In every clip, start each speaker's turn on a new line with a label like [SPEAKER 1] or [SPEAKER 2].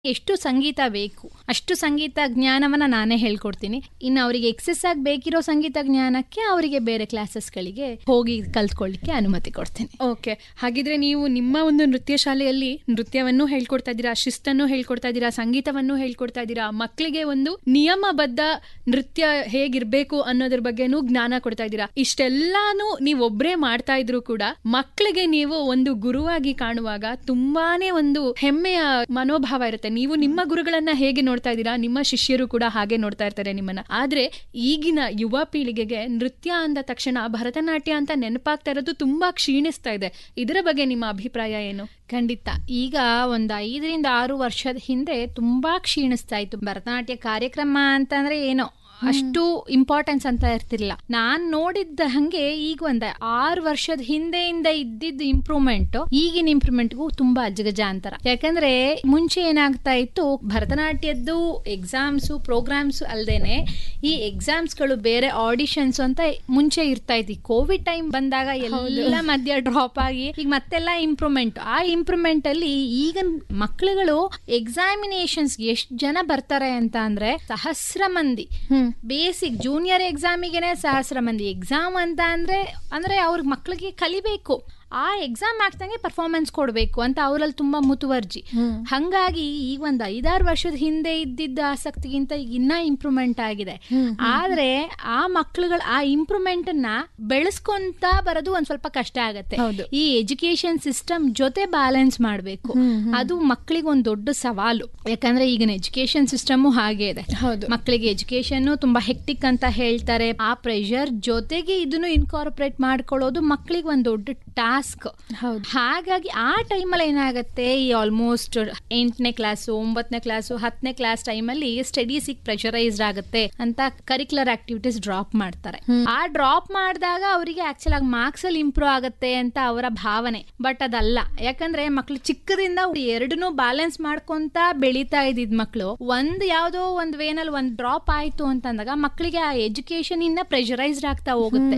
[SPEAKER 1] ಎಷ್ಟು ಸಂಗೀತ ಬೇಕು ಅಷ್ಟು ಸಂಗೀತ ಜ್ಞಾನವನ್ನ ನಾನೇ ಹೇಳ್ಕೊಡ್ತೀನಿ ಇನ್ನು ಅವರಿಗೆ ಎಕ್ಸೆಸ್ ಆಗಿ ಬೇಕಿರೋ ಸಂಗೀತ ಜ್ಞಾನಕ್ಕೆ ಅವರಿಗೆ ಬೇರೆ ಕ್ಲಾಸಸ್ಗಳಿಗೆ ಹೋಗಿ ಕಲ್ತ್ಕೊಳ್ಳಿಕ್ಕೆ ಅನುಮತಿ ಕೊಡ್ತೀನಿ
[SPEAKER 2] ಓಕೆ ಹಾಗಿದ್ರೆ ನೀವು ನಿಮ್ಮ ಒಂದು ನೃತ್ಯ ಶಾಲೆಯಲ್ಲಿ ನೃತ್ಯವನ್ನು ಹೇಳ್ಕೊಡ್ತಾ ಇದ್ದೀರಾ ಶಿಸ್ತನ್ನು ಹೇಳ್ಕೊಡ್ತಾ ಇದ್ದೀರಾ ಸಂಗೀತವನ್ನು ಹೇಳ್ಕೊಡ್ತಾ ಇದ್ದೀರಾ ಮಕ್ಕಳಿಗೆ ಒಂದು ನಿಯಮಬದ್ಧ ನೃತ್ಯ ಹೇಗಿರ್ಬೇಕು ಅನ್ನೋದ್ರ ಬಗ್ಗೆನೂ ಜ್ಞಾನ ಕೊಡ್ತಾ ಇದ್ದೀರಾ ಇಷ್ಟೆಲ್ಲಾನು ನೀವು ಒಬ್ರೇ ಮಾಡ್ತಾ ಇದ್ರು ಕೂಡ ಮಕ್ಕಳಿಗೆ ನೀವು ಒಂದು ಗುರುವಾಗಿ ಕಾಣುವಾಗ ತುಂಬಾನೇ ಒಂದು ಹೆಮ್ಮೆಯ ಮನೋಭಾವ ಇರುತ್ತೆ ನೀವು ನಿಮ್ಮ ಗುರುಗಳನ್ನ ಹೇಗೆ ನೋಡ್ತಾ ಇದ್ದೀರಾ ನಿಮ್ಮ ಶಿಷ್ಯರು ಕೂಡ ಹಾಗೆ ನೋಡ್ತಾ ಇರ್ತಾರೆ ನಿಮ್ಮನ್ನ ಆದ್ರೆ ಈಗಿನ ಯುವ ಪೀಳಿಗೆಗೆ ನೃತ್ಯ ಅಂದ ತಕ್ಷಣ ಭರತನಾಟ್ಯ ಅಂತ ನೆನಪಾಗ್ತಾ ಇರೋದು ತುಂಬಾ ಕ್ಷೀಣಿಸ್ತಾ ಇದೆ ಇದರ ಬಗ್ಗೆ ನಿಮ್ಮ ಅಭಿಪ್ರಾಯ ಏನು
[SPEAKER 1] ಖಂಡಿತ ಈಗ ಒಂದು ಐದರಿಂದ ಆರು ವರ್ಷದ ಹಿಂದೆ ತುಂಬಾ ಕ್ಷೀಣಿಸ್ತಾ ಇತ್ತು ಭರತನಾಟ್ಯ ಕಾರ್ಯಕ್ರಮ ಅಂತಂದ್ರೆ ಏನೋ ಅಷ್ಟು ಇಂಪಾರ್ಟೆನ್ಸ್ ಅಂತ ಇರ್ತಿರ್ಲಿಲ್ಲ ನಾನ್ ನೋಡಿದ್ದ ಹಂಗೆ ಈಗ ಒಂದ್ ಆರು ವರ್ಷದ ಹಿಂದೆಯಿಂದ ಇದ್ದಿದ್ದ ಇಂಪ್ರೂವ್ಮೆಂಟ್ ಈಗಿನ ಇಂಪ್ರೂವ್ಮೆಂಟ್ಗೂ ತುಂಬಾ ಅಜಗಜಾಂತರ ಯಾಕಂದ್ರೆ ಮುಂಚೆ ಏನಾಗ್ತಾ ಇತ್ತು ಭರತನಾಟ್ಯದ್ದು ಎಕ್ಸಾಮ್ಸ್ ಪ್ರೋಗ್ರಾಮ್ಸ್ ಅಲ್ದೇನೆ ಈ ಎಕ್ಸಾಮ್ಸ್ ಗಳು ಬೇರೆ ಆಡಿಷನ್ಸ್ ಅಂತ ಮುಂಚೆ ಇರ್ತಾ ಇತ್ತು ಕೋವಿಡ್ ಟೈಮ್ ಬಂದಾಗ ಎಲ್ಲ ಮಧ್ಯ ಡ್ರಾಪ್ ಆಗಿ ಈಗ ಮತ್ತೆಲ್ಲ ಇಂಪ್ರೂವ್ಮೆಂಟ್ ಆ ಇಂಪ್ರೂವ್ಮೆಂಟ್ ಅಲ್ಲಿ ಈಗ ಮಕ್ಕಳುಗಳು ಎಕ್ಸಾಮಿನೇಷನ್ಸ್ ಎಷ್ಟು ಜನ ಬರ್ತಾರೆ ಅಂತ ಅಂದ್ರೆ ಸಹಸ್ರ ಮಂದಿ ಬೇಸಿಕ್ ಜೂನಿಯರ್ ಎಕ್ಸಾಮಿಗೆನೆ ಸಹಸ್ರ ಮಂದಿ ಎಕ್ಸಾಮ್ ಅಂತ ಅಂದ್ರೆ ಅಂದ್ರೆ ಅವ್ರ ಮಕ್ಕಳಿಗೆ ಕಲಿಬೇಕು ಆ ಎಕ್ಸಾಮ್ ಆಗ್ದಂಗೆ ಪರ್ಫಾರ್ಮೆನ್ಸ್ ಕೊಡಬೇಕು ಅಂತ ಅವರಲ್ಲಿ ತುಂಬಾ ಮುತುವರ್ಜಿ ಹಂಗಾಗಿ ಈಗ ಒಂದು ಐದಾರು ವರ್ಷದ ಹಿಂದೆ ಇದ್ದಿದ್ದ ಆಸಕ್ತಿಗಿಂತ ಈಗ ಇನ್ನ ಇಂಪ್ರೂವ್ಮೆಂಟ್ ಆಗಿದೆ ಆದ್ರೆ ಆ ಮಕ್ಳುಗಳ ಆ ಇಂಪ್ರೂವ್ಮೆಂಟ್ ಅನ್ನ ಬೆಳೆಸ್ಕೊಂತ ಬರೋದು ಒಂದ್ ಸ್ವಲ್ಪ ಕಷ್ಟ ಆಗತ್ತೆ
[SPEAKER 2] ಹೌದು.
[SPEAKER 1] ಈ ಎಜುಕೇಶನ್ ಸಿಸ್ಟಮ್ ಜೊತೆ ಬ್ಯಾಲೆನ್ಸ್ ಮಾಡಬೇಕು ಅದು ಮಕ್ಕಳಿಗೆ ಒಂದು ದೊಡ್ಡ ಸವಾಲು ಯಾಕಂದ್ರೆ ಈಗಿನ ಎಜುಕೇಶನ್ ಸಿಸ್ಟಮ್ ಹಾಗೆ ಇದೆ
[SPEAKER 2] ಹೌದು.
[SPEAKER 1] ಮಕ್ಕಳಿಗೆ ಎಜುಕೇಶನ್ ತುಂಬಾ ಹೆಕ್ಟಿಕ್ ಅಂತ ಹೇಳ್ತಾರೆ ಆ ಪ್ರೆಷರ್ ಜೊತೆಗೆ ಇದನ್ನು ಇನ್ಕಾರ್ಪೊರೇಟ್ ಮಾಡ್ಕೊಳ್ಳೋದು ಮಕ್ಕಳಿಗೆ ಒಂದು ದೊಡ್ಡ ಟಾಸ್ಕ್
[SPEAKER 2] ಹೌದು.
[SPEAKER 1] ಹಾಗಾಗಿ ಆ ಟೈಮಲ್ಲಿ ಏನಾಗುತ್ತೆ ಈ ಆಲ್ಮೋಸ್ಟ್ ಎಂಟನೇ ಕ್ಲಾಸು ಒಂಬತ್ತನೇ ಕ್ಲಾಸು ಹತ್ತನೇ ಕ್ಲಾಸ್ ಟೈಮಲ್ಲಿ ಸ್ಟಡೀಸಿಗೆ ಪ್ರೆಷರೈಸ್ಡ್ ಆಗುತ್ತೆ ಅಂತ ಕರಿಕ್ಯುಲರ್ ಆಕ್ಟಿವಿಟೀಸ್ ಡ್ರಾಪ್ ಮಾಡ್ತಾರೆ ಆ ಡ್ರಾಪ್ ಮಾಡಿದಾಗ ಅವರಿಗೆ ಆಕ್ಚುಲ್ ಆಗಿ ಮಾರ್ಕ್ಸ್ ಅಲ್ಲಿ ಇಂಪ್ರೂವ್ ಆಗುತ್ತೆ ಅಂತ ಅವರ ಭಾವನೆ ಬಟ್ ಅದಲ್ಲ ಯಾಕಂದ್ರೆ ಮಕ್ಳು ಚಿಕ್ಕದಿಂದ ಎರಡನ್ನೂ ಬ್ಯಾಲೆನ್ಸ್ ಮಾಡ್ಕೊಂತ ಬೆಳೀತಾ ಇದ್ದಿದ್ ಮಕ್ಳು ಒಂದ್ ಯಾವ್ದೋ ಒಂದ್ ವೇನಲ್ಲಿ ಒಂದ್ ಡ್ರಾಪ್ ಆಯ್ತು ಅಂತಂದಾಗ ಮಕ್ಕಳಿಗೆ ಆ ಎಜುಕೇಶನ್ ಇಂದ ಪ್ರೆಷರೈಸ್ಡ್ ಆಗ್ತಾ ಹೋಗುತ್ತೆ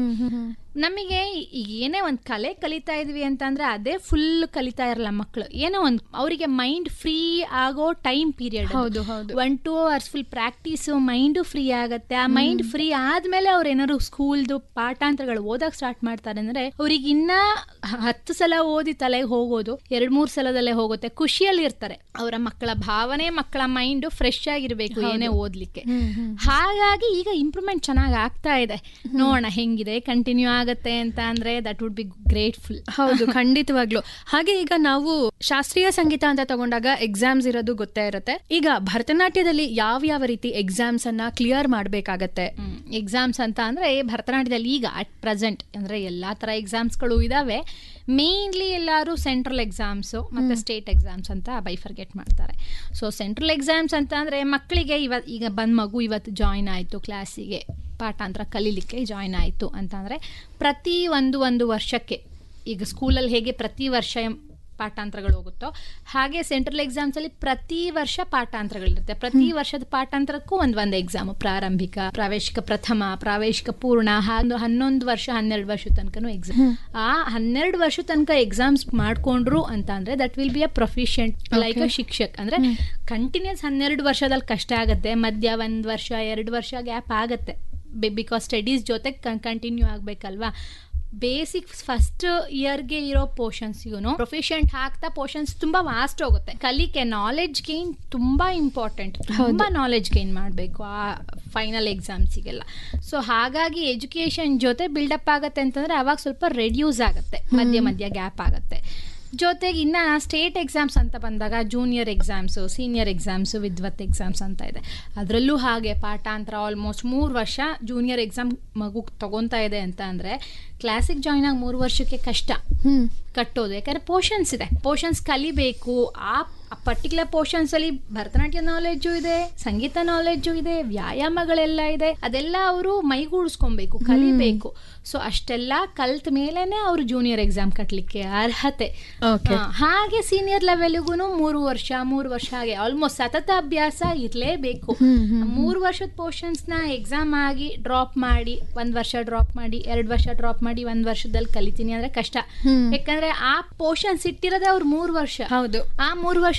[SPEAKER 1] ನಮಗೆ ಈಗ ಏನೇ ಒಂದ್ ಕಲೆ ಕಲಿತಾ ಇದ್ವಿ ಅಂತಂದ್ರೆ ಅದೇ ಫುಲ್ ಕಲಿತಾ ಇರಲ್ಲ ಮಕ್ಕಳು ಏನೋ ಒಂದ್ ಅವರಿಗೆ ಮೈಂಡ್ ಫ್ರೀ ಆಗೋ ಟೈಮ್ ಪೀರಿಯಡ್
[SPEAKER 2] ಹೌದು, ಹೌದು.
[SPEAKER 1] One two hours full practice mind free ಆಗತ್ತೆ ಆ ಮೈಂಡ್ ಫ್ರೀ ಆದ್ಮೇಲೆ ಅವ್ರು ಏನಾದ್ರು ಸ್ಕೂಲ್ದು ಪಾಠಾಂತರಗಳು ಓದಕ್ ಸ್ಟಾರ್ಟ್ ಮಾಡ್ತಾರೆ ಅಂದ್ರೆ ಅವ್ರಿಗೆ ಇನ್ನ ಹ- ಹತ್ತು ಸಲ ಓದಿ ತಲೆಗೆ ಹೋಗೋದು ಎರಡ್ ಮೂರ್ ಸಲದಲ್ಲೇ ಹೋಗುತ್ತೆ ಖುಷಿಯಲ್ಲಿ ಇರ್ತಾರೆ ಅವರ ಮಕ್ಕಳ ಭಾವನೆ ಮಕ್ಕಳ ಮೈಂಡ್ ಫ್ರೆಶ್ ಆಗಿರ್ಬೇಕು ಏನೇ ಓದ್ಲಿಕ್ಕೆ ಹಾಗಾಗಿ ಈಗ ಇಂಪ್ರೂವ್ಮೆಂಟ್ ಚೆನ್ನಾಗಿ ಆಗ್ತಾ ಇದೆ ನೋಡೋಣ ಹೆಂಗಿದೆ ಕಂಟಿನ್ಯೂ ಆಗತ್ತೆ ಅಂತ ಅಂದ್ರೆ ದಟ್ ವುಡ್ ಬಿ ಗ್ರೇಟ್ಫುಲ್
[SPEAKER 2] ಹೌದು ಖಂಡಿತವಾಗ್ಲು ಹಾಗೆ ಈಗ ನಾವು ಶಾಸ್ತ್ರೀಯ ಸಂಗೀತ ಅಂತ ತಗೊಂಡಾಗ ಎಕ್ಸಾಮ್ಸ್ ಇರೋದು ಗೊತ್ತೇ ಇರುತ್ತೆ ಈಗ ಭರತನಾಟ್ಯದಲ್ಲಿ ಯಾವ ಯಾವ ರೀತಿ ಎಕ್ಸಾಮ್ಸ್ ಅನ್ನ ಕ್ಲಿಯರ್ ಮಾಡ್ಬೇಕಾಗತ್ತೆ
[SPEAKER 1] ಎಕ್ಸಾಮ್ಸ್ ಅಂತ ಅಂದ್ರೆ ಭರತನಾಟ್ಯದಲ್ಲಿ ಈಗ ಅಟ್ ಪ್ರೆಸೆಂಟ್ ಅಂದ್ರೆ ಎಲ್ಲಾ ತರ ಎಕ್ಸಾಮ್ಸ್ಗಳು ಇದಾವೆ ಮೇನ್ಲಿ ಎಲ್ಲರೂ ಸೆಂಟ್ರಲ್ ಎಕ್ಸಾಮ್ಸ್ ಮತ್ತೆ ಸ್ಟೇಟ್ ಎಕ್ಸಾಮ್ಸ್ ಅಂತ ಬೈಫರ್ಗೆಟ್ ಮಾಡ್ತಾರೆ ಸೊ ಸೆಂಟ್ರಲ್ ಎಕ್ಸಾಮ್ಸ್ ಅಂತ ಅಂದ್ರೆ ಮಕ್ಕಳಿಗೆ ಇವತ್ತು ಈಗ ಬಂದ್ ಮಗು ಇವತ್ತು ಜಾಯಿನ್ ಆಯ್ತು ಕ್ಲಾಸಿಗೆ ಪಾಠಾಂತರ ಕಲೀಲಿಕ್ಕೆ ಜಾಯಿನ್ ಆಯ್ತು ಅಂತಂದ್ರೆ ಪ್ರತಿ ಒಂದು ಒಂದು ವರ್ಷಕ್ಕೆ ಈಗ ಸ್ಕೂಲಲ್ಲಿ ಹೇಗೆ ಪ್ರತಿ ವರ್ಷ ಪಾಠಾಂತರಗಳು ಹೋಗುತ್ತೋ ಹಾಗೆ ಸೆಂಟ್ರಲ್ ಎಕ್ಸಾಮ್ಸ್ ಅಲ್ಲಿ ಪ್ರತಿ ವರ್ಷ ಪಾಠಾಂತರಗಳಿರುತ್ತೆ ಪ್ರತಿ ವರ್ಷದ ಪಾಠಾಂತರಕ್ಕೂ ಒಂದ್ ಒಂದ್ ಎಕ್ಸಾಮ್ ಪ್ರಾರಂಭಿಕ ಪ್ರಾವೇಶಿಕ ಪ್ರಥಮ ಪ್ರಾವೇಶಿಕ ಪೂರ್ಣ ಹಾಗೆ ಹನ್ನೊಂದು ವರ್ಷ ಹನ್ನೆರಡು ವರ್ಷ ತನಕನೂ ಎಕ್ಸಾಮ್ ಆ ಹನ್ನೆರಡು ವರ್ಷ ತನಕ ಎಕ್ಸಾಮ್ಸ್ ಮಾಡ್ಕೊಂಡ್ರು ಅಂತ ಅಂದ್ರೆ that will be a proficient like a ಶಿಕ್ಷಕ್ ಅಂದ್ರೆ ಕಂಟಿನ್ಯೂಸ್ ಹನ್ನೆರಡು ವರ್ಷದಲ್ಲಿ ಕಷ್ಟ ಆಗುತ್ತೆ ಮಧ್ಯ ಒಂದ್ ವರ್ಷ ಎರಡು ವರ್ಷ ಗ್ಯಾಪ್ ಆಗತ್ತೆ ಬಿಕಾಸ್ ಸ್ಟಡೀಸ್ ಜೊತೆ ಕಂಟಿನ್ಯೂ ಆಗ್ಬೇಕಲ್ವಾ ಬೇಸಿಕ್ ಫಸ್ಟ್ ಇಯರ್ಗೆ ಇರೋ ಪೋರ್ಷನ್ಸ್ಗೂ ಪ್ರೊಫಿಷಿಯಂಟ್ ಹಾಕ್ತಾ ಪೋರ್ಷನ್ಸ್ ತುಂಬಾ ವಾಸ್ಟ್ ಹೋಗುತ್ತೆ ಕಲಿಕೆ ನಾಲೆಡ್ಜ್ ಗೇನ್ ತುಂಬಾ ಇಂಪಾರ್ಟೆಂಟ್ ತುಂಬಾ ನಾಲೆಡ್ಜ್ ಗೇನ್ ಮಾಡಬೇಕು ಆ ಫೈನಲ್ ಎಕ್ಸಾಮ್ಸಿಗೆಲ್ಲ ಸೊ ಹಾಗಾಗಿ ಎಜುಕೇಶನ್ ಜೊತೆ ಬಿಲ್ಡಪ್ ಆಗತ್ತೆ ಅಂತಂದ್ರೆ ಅವಾಗ ಸ್ವಲ್ಪ ರೆಡ್ಯೂಸ್ ಆಗುತ್ತೆ ಮಧ್ಯ ಮಧ್ಯ ಗ್ಯಾಪ್ ಆಗುತ್ತೆ ಜೊತೆಗೆ ಇನ್ನ ಸ್ಟೇಟ್ ಎಕ್ಸಾಮ್ಸ್ ಅಂತ ಬಂದಾಗ junior exams senior exams Vidwath exams ಅಂತ ಇದೆ ಅದರಲ್ಲೂ ಹಾಗೆ ಪಾಠಾಂತರ ಆಲ್ಮೋಸ್ಟ್ ಮೂರು ವರ್ಷ ಜೂನಿಯರ್ ಎಕ್ಸಾಮ್ ಮಗು ತಗೊಂತಾ ಇದೆ ಅಂತ ಅಂದ್ರೆ ಕ್ಲಾಸಿಗೆ ಜಾಯ್ನ್ ಆಗಿ ಮೂರು ವರ್ಷಕ್ಕೆ ಕಷ್ಟ ಕಟ್ಟೋದು ಯಾಕಂದ್ರೆ ಪೋರ್ಷನ್ಸ್ ಇದೆ ಪೋರ್ಷನ್ಸ್ ಕಲಿಬೇಕು ಆ ಪರ್ಟಿಕ್ಯುಲರ್ ಪೋರ್ಷನ್ಸ್ ಅಲ್ಲಿ ಭರತನಾಟ್ಯ ನಾಲೆಡ್ಜು ಇದೆ ಸಂಗೀತ ನಾಲೆಡ್ಜು ಇದೆ ವ್ಯಾಯಾಮಗಳೆಲ್ಲ ಇದೆ ಅದೆಲ್ಲ ಅವರು ಮೈಗೂಡಿಸ್ಕೊಬೇಕು ಕಲಿಬೇಕು ಸೊ ಅಷ್ಟೆಲ್ಲ ಕಲ್ತ ಮೇಲೆನೆ ಅವರು ಜೂನಿಯರ್ ಎಕ್ಸಾಮ್ ಕಟ್ಲಿಕ್ಕೆ ಅರ್ಹತೆ
[SPEAKER 2] Okay.
[SPEAKER 1] ಹಾ, ಹಾಗೆ ಸೀನಿಯರ್ ಲೆವೆಲ್ಗೂ ಮೂರು ವರ್ಷ ಮೂರು ವರ್ಷ ಹಾಗೆ ಆಲ್ಮೋಸ್ಟ್ ಸತತ ಅಭ್ಯಾಸ ಇರಲೇಬೇಕು ಮೂರು ವರ್ಷದ ಪೋರ್ಷನ್ಸ್ ನ ಎಕ್ಸಾಮ್ ಆಗಿ ಡ್ರಾಪ್ ಮಾಡಿ ಒಂದ್ ವರ್ಷ ಡ್ರಾಪ್ ಮಾಡಿ ಎರಡ್ ವರ್ಷ ಡ್ರಾಪ್ ಮಾಡಿ ಒಂದ್ ವರ್ಷದಲ್ಲಿ ಕಲಿತೀನಿ ಅಂದ್ರೆ ಕಷ್ಟ ಯಾಕಂದ್ರೆ ಆ ಪೋರ್ಷನ್ಸ್ ಇಟ್ಟಿರೋದೇ ಅವ್ರು ಮೂರು ವರ್ಷ
[SPEAKER 2] ಹೌದು
[SPEAKER 1] ಆ ಮೂರು ವರ್ಷ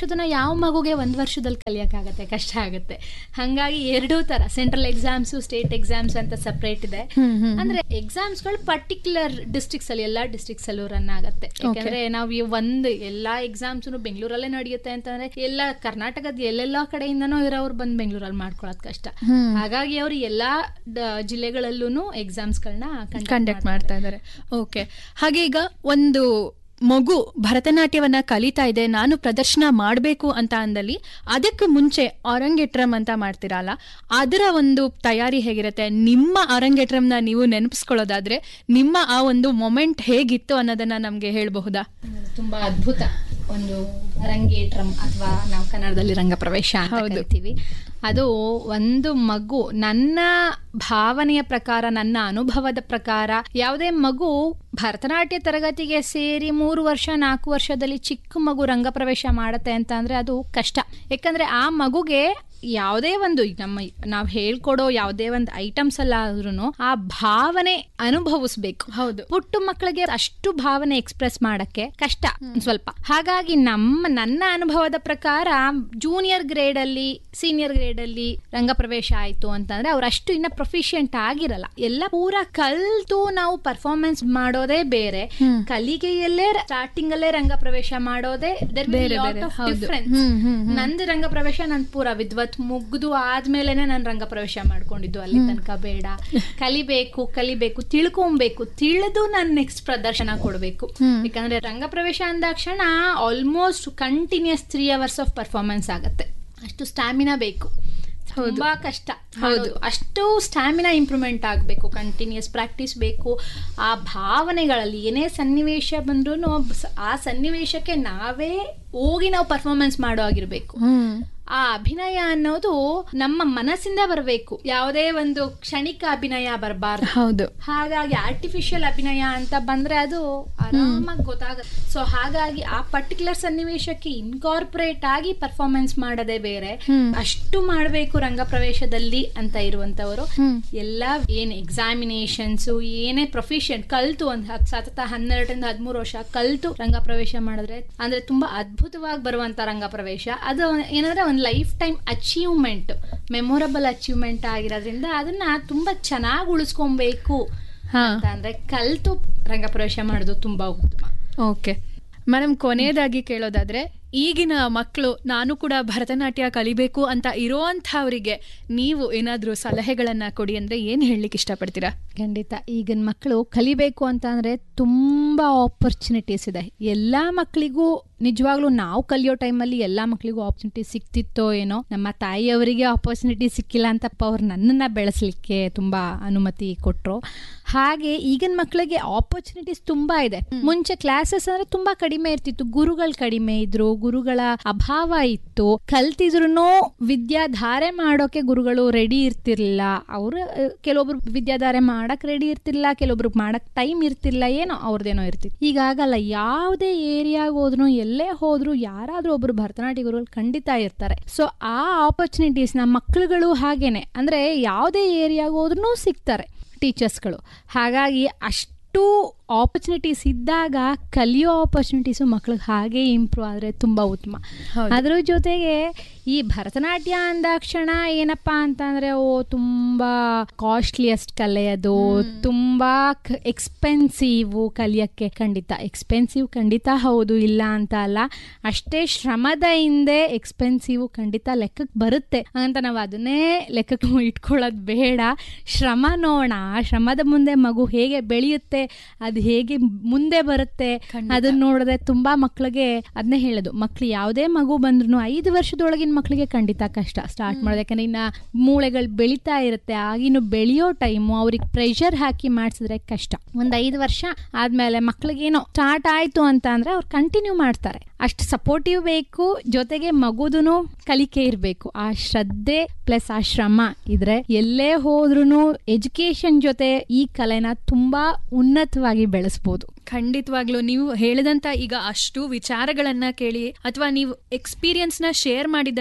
[SPEAKER 1] ವರ್ಷದನ್ನ ಯಾವ ಮಗುಗೆ ಒಂದ್ ವರ್ಷದಲ್ಲಿ ಕಲಿಯಕ್ಕಾಗತ್ತೆ ಕಷ್ಟ ಆಗುತ್ತೆ ಹಂಗಾಗಿ ಎರಡೂ ತರ ಸೆಂಟ್ರಲ್ ಎಕ್ಸಾಮ್ಸ್ ಸ್ಟೇಟ್ ಎಕ್ಸಾಮ್ಸ್ ಅಂತ ಸಪರೇಟ್ ಇದೆ
[SPEAKER 2] ಹ್ಮ್, ಹ್ಮ್,
[SPEAKER 1] ಅಂದ್ರೆ ಎಕ್ಸಾಮ್ಸ್ ಗಳು ಪರ್ಟಿಕ್ಯುಲರ್ ಡಿಸ್ಟ್ರಿಕ್ಟ್ಸ್ ಅಲ್ಲಿ ಎಲ್ಲಾ ಡಿಸ್ಟ್ರಿಕ್ಟ್ಸ್ ಅಲ್ಲೂ ರನ್ ಆಗುತ್ತೆ ಯಾಕಂದ್ರೆ ನಾವು ಈ ಒಂದು ಎಲ್ಲಾ ಎಕ್ಸಾಮ್ಸ್ ಬೆಂಗಳೂರಲ್ಲೇ ನಡೆಯುತ್ತೆ ಅಂತಂದ್ರೆ ಎಲ್ಲ ಕರ್ನಾಟಕದ ಎಲ್ಲೆಲ್ಲಾ ಕಡೆಯಿಂದನೂ ಇರೋರು ಬಂದು ಬೆಂಗಳೂರಲ್ಲಿ ಮಾಡ್ಕೊಳ್ಳೋದು ಕಷ್ಟ
[SPEAKER 2] ಹ್ಮ್.
[SPEAKER 1] ಹಾಗಾಗಿ ಅವರು ಎಲ್ಲಾ ಡ- ಜಿಲ್ಲೆಗಳಲ್ಲೂ ಎಕ್ಸಾಮ್ಸ್ ಗಳನ್ನ
[SPEAKER 2] ಕಂಡಕ್ಟ್ ಮಾಡ್ತಾ ಇದ್ದಾರೆ ಓಕೆ ಹಾಗೆ ಈಗ ಒಂದು ಮಗು ಭರತನಾಟ್ಯವನ್ನ ಕಲಿತಾ ಇದೆ ನಾನು ಪ್ರದರ್ಶನ ಮಾಡಬೇಕು ಅಂತ ಅಂದಲ್ಲಿ ಅದಕ್ಕೆ ಮುಂಚೆ ಅರಂಗೇಟ್ರಮ್ ಅಂತ ಮಾಡ್ತೀರಲ್ಲ ಅದರ ಒಂದು ತಯಾರಿ ಹೇಗಿರುತ್ತೆ ನಿಮ್ಮ ಅರಂಗೇಟ್ರಮ್ನ ನೀವು ನೆನಪಿಸ್ಕೊಳ್ಳೋದಾದ್ರೆ ನಿಮ್ಮ ಆ ಒಂದು ಮೊಮೆಂಟ್ ಹೇಗಿತ್ತು ಅನ್ನೋದನ್ನ ನಮ್ಗೆ ಹೇಳಬಹುದಾ
[SPEAKER 1] ತುಂಬಾ ಅದ್ಭುತ ಒಂದು ರಂಗೇಟ್ರಂ ಅಥವಾ ನಾವು ಕನ್ನಡದಲ್ಲಿ ರಂಗಪ್ರವೇಶ ಅಂತ
[SPEAKER 2] ಹೌದು.
[SPEAKER 1] ಕರಿತೀವಿ ಅದು ಒಂದು ಮಗು ನನ್ನ ಭಾವನೆಯ ಪ್ರಕಾರ ನನ್ನ ಅನುಭವದ ಪ್ರಕಾರ ಯಾವುದೇ ಮಗು ಭರತನಾಟ್ಯ ತರಗತಿಗೆ ಸೇರಿ ಮೂರು ವರ್ಷ ನಾಲ್ಕು ವರ್ಷದಲ್ಲಿ ಚಿಕ್ಕ ಮಗು ರಂಗಪ್ರವೇಶ ಮಾಡತ್ತೆ ಅಂತ ಅಂದ್ರೆ ಅದು ಕಷ್ಟ ಯಾಕಂದ್ರೆ ಆ ಮಗುಗೆ ಯಾವುದೇ ಒಂದು ಈಗ ನಮ್ಮ ನಾವು ಹೇಳ್ಕೊಡೋ ಯಾವುದೇ ಒಂದು ಐಟಮ್ಸ್ ಅಲ್ಲ ಆದ್ರೂ ಆ ಭಾವನೆ ಅನುಭವಿಸ್ಬೇಕು
[SPEAKER 2] ಹೌದು
[SPEAKER 1] ಪುಟ್ಟ ಮಕ್ಕಳಿಗೆ ಅಷ್ಟು ಭಾವನೆ ಎಕ್ಸ್ಪ್ರೆಸ್ ಮಾಡಕ್ಕೆ ಕಷ್ಟ ಒಂದ್ ಸ್ವಲ್ಪ ಹಾಗಾಗಿ ನಮ್ಮ ನನ್ನ ಅನುಭವದ ಪ್ರಕಾರ ಜೂನಿಯರ್ ಗ್ರೇಡ್ ಅಲ್ಲಿ ಸೀನಿಯರ್ ಗ್ರೇಡ್ ಅಲ್ಲಿ ರಂಗಪ್ರವೇಶ ಆಯ್ತು ಅಂತಂದ್ರೆ ಅವ್ರು ಅಷ್ಟು ಇನ್ನ ಪ್ರೊಫಿಷಿಯಂಟ್ ಆಗಿರಲ್ಲ ಎಲ್ಲ ಪೂರ ಕಲ್ತು ನಾವು ಪರ್ಫಾರ್ಮೆನ್ಸ್ ಮಾಡೋದೇ ಬೇರೆ
[SPEAKER 2] ಹ್ಮ್.
[SPEAKER 1] ಕಲಿಗೆಯಲ್ಲೇ ಸ್ಟಾರ್ಟಿಂಗ್ ಅಲ್ಲೇ ರಂಗಪ್ರವೇಶ ಮಾಡೋದೇ there will be
[SPEAKER 2] ಬೇರೆ,
[SPEAKER 1] lot
[SPEAKER 2] ಬೇರೆ,
[SPEAKER 1] of
[SPEAKER 2] ಹೌದು.
[SPEAKER 1] difference.
[SPEAKER 2] ಹ್ಮ್, ಹ್ಮ್, ಹ್ಮ್.
[SPEAKER 1] ನಂದು ರಂಗಪ್ರವೇಶ ನಾನು ಪೂರ ವಿದ್ವತ್ ಮುಗ್ದು ಆದ್ಮೇಲೆನೆ ನಾನು ರಂಗಪ್ರವೇಶ ಮಾಡ್ಕೊಂಡಿದ್ದು ಅಲ್ಲಿ ತನಕ ಬೇಡ ಕಲಿಬೇಕು ಕಲಿಬೇಕು ತಿಳ್ಕೊಬೇಕು ತಿಳಿದು ನಾನು ನೆಕ್ಸ್ಟ್ ಪ್ರದರ್ಶನ ಕೊಡಬೇಕು
[SPEAKER 2] ಹ್ಮ್.
[SPEAKER 1] ಯಾಕಂದ್ರೆ ರಂಗಪ್ರವೇಶ ಅಂದಾಕ್ಷಣ almost continuous three hours of performance ಆಗುತ್ತೆ ಅಷ್ಟು ಸ್ಟಾಮಿನಾ ಬೇಕು ತುಂಬಾ ಕಷ್ಟ ಹೌದು ಅಷ್ಟು ಸ್ಟಾಮಿನಾ ಇಂಪ್ರೂವ್ಮೆಂಟ್ ಆಗಬೇಕು ಕಂಟಿನ್ಯೂಸ್ ಪ್ರಾಕ್ಟೀಸ್ ಬೇಕು ಆ ಭಾವನೆಗಳಲ್ಲಿ ಏನೇ ಸನ್ನಿವೇಶ ಬಂದ್ರೂ ಆ ಸನ್ನಿವೇಶಕ್ಕೆ ನಾವೇ ಹೋಗಿ ನಾವು ಪರ್ಫಾರ್ಮೆನ್ಸ್ ಮಾಡೋ ಆಗಿರ್ಬೇಕು
[SPEAKER 2] ಹ್ಮ್
[SPEAKER 1] ಆ ಅಭಿನಯ ಅನ್ನೋದು ನಮ್ಮ ಮನಸ್ಸಿಂದ ಬರಬೇಕು ಯಾವುದೇ ಒಂದು ಕ್ಷಣಿಕ ಅಭಿನಯ ಬರಬಾರ್ದು
[SPEAKER 2] ಹೌದು
[SPEAKER 1] ಹಾಗಾಗಿ ಆರ್ಟಿಫಿಷಿಯಲ್ ಅಭಿನಯ ಅಂತ ಬಂದ್ರೆ ಅದು ಆರಾಮಾಗಿ ಗೊತ್ತಾಗುತ್ತೆ ಸೊ ಹಾಗಾಗಿ ಆ ಪರ್ಟಿಕ್ಯುಲರ್ ಸನ್ನಿವೇಶಕ್ಕೆ ಇನ್ಕಾರ್ಪೊರೇಟ್ ಆಗಿ ಪರ್ಫಾರ್ಮೆನ್ಸ್ ಮಾಡೋದೇ ಬೇರೆ
[SPEAKER 2] ಹ್ಮ್.
[SPEAKER 1] ಅಷ್ಟು ಮಾಡಬೇಕು ರಂಗಪ್ರವೇಶದಲ್ಲಿ ಅಂತ ಇರುವಂತವರು
[SPEAKER 2] ಹ್ಮ್.
[SPEAKER 1] ಎಲ್ಲ ಏನ್ ಎಕ್ಸಾಮಿನೇಷನ್ಸ್ ಏನೇ ಪ್ರೊಫಿಷಿಯಂಟ್ ಕಲ್ತು ಒಂದ್ ಹತ್ ಸತತ ಹನ್ನೆರಡರಿಂದ ಹದಿಮೂರು ವರ್ಷ ಕಲ್ತು ರಂಗಪ್ರವೇಶ ಮಾಡಿದ್ರೆ ಅಂದ್ರೆ ತುಂಬಾ ಅದ್ಭುತವಾಗಿ ಬರುವಂತ ರಂಗಪ್ರವೇಶ ಅದು ಏನಂದ್ರೆ ಒಂದು lifetime achievement memorable achievement ಆಗಿರೋದ್ರಿಂದ ಅದನ್ನ ತುಂಬಾ ಚೆನ್ನಾಗಿ ಉಳಿಸ್ಕೊಬೇಕು
[SPEAKER 2] ಹಾ
[SPEAKER 1] ಅಂತ ಅಂದ್ರೆ ಕಲ್ತು ರಂಗಪ್ರವೇಶ ಮಾಡೋದು ತುಂಬಾ ಉತ್ತಮ
[SPEAKER 2] ಓಕೆ ಮೇಡಮ್ ಕೊನೆಯದಾಗಿ ಕೇಳೋದಾದ್ರೆ ಈಗಿನ ಮಕ್ಕಳು ನಾನು ಕೂಡ ಭರತನಾಟ್ಯ ಕಲಿಬೇಕು ಅಂತ ಇರೋಂಥವರಿಗೆ ನೀವು ಏನಾದ್ರೂ ಸಲಹೆಗಳನ್ನ ಕೊಡಿ ಅಂದ್ರೆ ಏನ್ ಹೇಳಲಿಕ್ಕೆ ಇಷ್ಟಪಡ್ತೀರಾ
[SPEAKER 1] ಖಂಡಿತ ಈಗಿನ ಮಕ್ಕಳು ಕಲಿಬೇಕು ಅಂತ ಅಂದ್ರೆ ತುಂಬಾ ಆಪರ್ಚುನಿಟೀಸ್ ಇದೆ ಎಲ್ಲಾ ಮಕ್ಕಳಿಗೂ ನಿಜವಾಗ್ಲೂ ನಾವು ಕಲಿಯೋ ಟೈಮಲ್ಲಿ ಎಲ್ಲಾ ಮಕ್ಕಳಿಗೂ ಆಪರ್ಚುನಿಟಿ ಸಿಕ್ತಿತ್ತೋ ಏನೋ ನಮ್ಮ ತಾಯಿಯವರಿಗೆ ಆಪರ್ಚುನಿಟಿ ಸಿಕ್ಕಿಲ್ಲ ಅಂತಪ್ಪ ಅವ್ರು ನನ್ನನ್ನ ಬೆಳೆಸಲಿಕ್ಕೆ ತುಂಬಾ ಅನುಮತಿ ಕೊಟ್ರು ಹಾಗೆ ಈಗಿನ ಮಕ್ಕಳಿಗೆ ಆಪರ್ಚುನಿಟೀಸ್ ತುಂಬಾ ಇದೆ ಮುಂಚೆ ಕ್ಲಾಸಸ್ ಅಂದ್ರೆ ತುಂಬಾ ಕಡಿಮೆ ಇರ್ತಿತ್ತು ಗುರುಗಳು ಕಡಿಮೆ ಇದ್ರು ಗುರುಗಳ ಅಭಾವ ಇತ್ತು ಕಲ್ತಿದ್ರು ವಿದ್ಯಾಧಾರೆ ಮಾಡೋಕೆ ಗುರುಗಳು ರೆಡಿ ಇರ್ತಿರ್ಲಿಲ್ಲ ಅವರು ಕೆಲವೊಬ್ರು ವಿದ್ಯಾಧಾರೆ ಮಾಡಕ್ ರೆಡಿ ಇರ್ತಿರ್ಲಿಲ್ಲ ಕೆಲವೊಬ್ರು ಮಾಡಕ್ ಟೈಮ್ ಇರ್ತಿರ್ಲಿಲ್ಲ ಏನೋ ಅವ್ರದ್ದೇನೋ ಇರ್ತಿತ್ತು ಈಗ ಆಗಲ್ಲ ಯಾವುದೇ ಏರಿಯಾಗ ಹೋದ್ರು ಎಲ್ಲೇ ಹೋದ್ರು ಯಾರಾದ್ರೂ ಒಬ್ರು ಭರತನಾಟ್ಯ ಗುರುಗಳು ಖಂಡಿತ ಇರ್ತಾರೆ ಸೊ ಆ ಆಪರ್ಚುನಿಟೀಸ್ ನಮ್ಮ ಮಕ್ಕಳುಗಳು ಹಾಗೇನೆ ಅಂದ್ರೆ ಯಾವುದೇ ಏರಿಯಾಗ ಹೋದ್ರೂ ಸಿಗ್ತಾರೆ ಟೀಚರ್ಸ್ಗಳು ಹಾಗಾಗಿ ಅಷ್ಟು ಆಪರ್ಚುನಿಟೀಸ್ ಇದ್ದಾಗ ಕಲಿಯೋ ಆಪರ್ಚುನಿಟೀಸು ಮಕ್ಳಿಗೆ ಹಾಗೆ ಇಂಪ್ರೂವ್ ಆದರೆ ತುಂಬ ಉತ್ತಮ
[SPEAKER 2] ಹೌದು.
[SPEAKER 1] ಅದ್ರ ಜೊತೆಗೆ ಈ ಭರತನಾಟ್ಯ ಅಂದಾಕ್ಷಣ ಏನಪ್ಪ ಅಂತಂದ್ರೆ ಓ ತುಂಬಾ ಕಾಸ್ಟ್ಲಿಯಸ್ಟ್ ಕಲೆ ಅದು ತುಂಬಾ ಎಕ್ಸ್ಪೆನ್ಸಿವ್ ಕಲಿಯಕ್ಕೆ ಖಂಡಿತ ಎಕ್ಸ್ಪೆನ್ಸಿವ್ ಖಂಡಿತ ಹೌದು ಇಲ್ಲ ಅಂತ ಅಲ್ಲ ಅಷ್ಟೇ ಶ್ರಮದ ಹಿಂದೆ ಎಕ್ಸ್ಪೆನ್ಸಿವ್ ಖಂಡಿತ ಲೆಕ್ಕಕ್ಕೆ ಬರುತ್ತೆ ಅಂತ ನಾವು ಅದನ್ನೇ ಲೆಕ್ಕಕ್ಕೆ ಇಟ್ಕೊಳ್ಳೋದು ಬೇಡ ಶ್ರಮ ನೋಡೋಣ ಆ ಶ್ರಮದ ಮುಂದೆ ಮಗು ಹೇಗೆ ಬೆಳೆಯುತ್ತೆ ಅದು ಹೇಗೆ ಮುಂದೆ ಬರುತ್ತೆ
[SPEAKER 2] ಖಂಡಿತ.
[SPEAKER 1] ಅದನ್ನ ನೋಡಿದ್ರೆ ತುಂಬಾ ಮಕ್ಕಳಿಗೆ ಅದನ್ನೇ ಹೇಳೋದು ಮಕ್ಳು ಯಾವುದೇ ಮಗು ಬಂದ್ರು ಐದು ವರ್ಷದೊಳಗಿನ ಮಕ್ಕಳಿಗೆ ಖಂಡಿತ ಕಷ್ಟ ಸ್ಟಾರ್ಟ್ ಮಾಡೋದು ಯಾಕಂದ್ರೆ ಇನ್ನ ಮೂಳೆಗಳು ಬೆಳಿತಾ ಇರುತ್ತೆ ಆಗಿನ್ನು ಬೆಳೆಯೋ ಟೈಮು ಅವ್ರಿಗೆ ಪ್ರೆಷರ್ ಹಾಕಿ ಮಾಡಿಸಿದ್ರೆ ಕಷ್ಟ ಒಂದ್ ಐದು ವರ್ಷ ಆದ್ಮೇಲೆ ಮಕ್ಳಿಗೇನೋ ಸ್ಟಾರ್ಟ್ ಆಯ್ತು ಅಂತ ಅಂದ್ರೆ ಅವ್ರು ಕಂಟಿನ್ಯೂ ಮಾಡ್ತಾರೆ ಅಷ್ಟು ಸಪೋರ್ಟಿವ್ ಬೇಕು ಜೊತೆಗೆ ಮಗುದುನು ಕಲಿಕೆ ಇರಬೇಕು ಆ ಶ್ರದ್ಧೆ ಪ್ಲಸ್ ಆ ಶ್ರಮ ಇದ್ರೆ ಎಲ್ಲೇ ಹೋದ್ರೂ ಎಜುಕೇಶನ್ ಜೊತೆ ಈ ಕಲೆನ ತುಂಬಾ ಉನ್ನತವಾಗಿ ಬೆಳೆಸ್ಬೋದು
[SPEAKER 2] ಖಂಡಿತವಾಗ್ಲೂ ನೀವು ಹೇಳಿದಂತ ಈಗ ಅಷ್ಟು ವಿಚಾರಗಳನ್ನ ಕೇಳಿ ಅಥವಾ ನೀವು ಎಕ್ಸ್ಪೀರಿಯನ್ಸ್ ನ ಶೇರ್ ಮಾಡಿದ್ದನ್ನ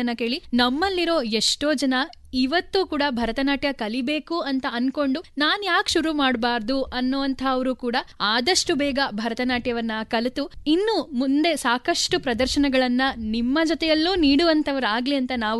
[SPEAKER 2] ಮಾತುಗಳನ್ನ ಕೇಳಿ ನಮ್ಮಲ್ಲಿರೋ ಎಷ್ಟೋ ಜನ ಇವತ್ತು ಕೂಡ ಭರತನಾಟ್ಯ ಕಲಿಬೇಕು ಅಂತ ಅನ್ಕೊಂಡು ನಾನ್ ಯಾಕೆ ಶುರು ಮಾಡಬಾರ್ದು ಅನ್ನುವಂಥವ್ರು ಕೂಡ ಆದಷ್ಟು ಬೇಗ ಭರತನಾಟ್ಯವನ್ನ ಕಲಿತು ಇನ್ನು ಮುಂದೆ ಸಾಕಷ್ಟು ಪ್ರದರ್ಶನಗಳನ್ನ ನಿಮ್ಮ ಜೊತೆಯಲ್ಲೂ ನೀಡುವಂತವರಾಗ್ಲಿ ಅಂತ ನಾವು